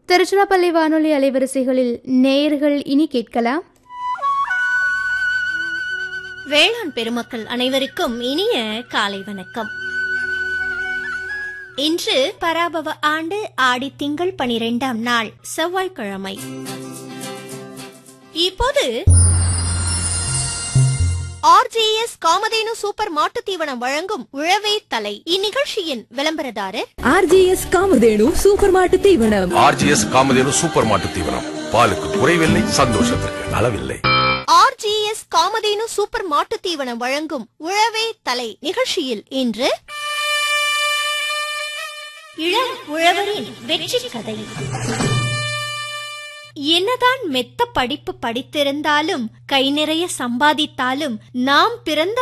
திருச்சிராப்பள்ளி வானொலி அலைவரிசைகளில் நேயர்கள் இனி கேட்கலாம் வேளாண் பெருமக்கள் அனைவருக்கும் இனிய காலை வணக்கம் இன்று பராபவ ஆண்டு ஆடி திங்கள் பனிரெண்டாம் நாள் செவ்வாய்க்கிழமை இப்போது ஆர்ஜிஎஸ் காமதேனு சூப்பர் மாட்டுத் தீவனம் வழங்கும் உழவே தலை இந்நிகழ்ச்சியின் விளம்பரதாரர் ஆர்ஜிஎஸ் காமதேனு சூப்பர் மாட்டு தீவனம் ஆர்ஜிஎஸ் காமதேனு சூப்பர் மாட்டு தீவனம் பாலுக்கு குறைவில்லை சந்தோஷத்திற்கு அளவில்லை ஆர்ஜிஎஸ் காமதேனு சூப்பர் மாட்டுத் தீவனம் வழங்கும் உழவே தலை நிகழ்ச்சியில் இன்று இளம் உழவரின் வெற்றி கதை என்னதான் மெத்த படிப்பு படித்திருந்தாலும் கை நிறைய சம்பாதித்தாலும் நாம் பிறந்த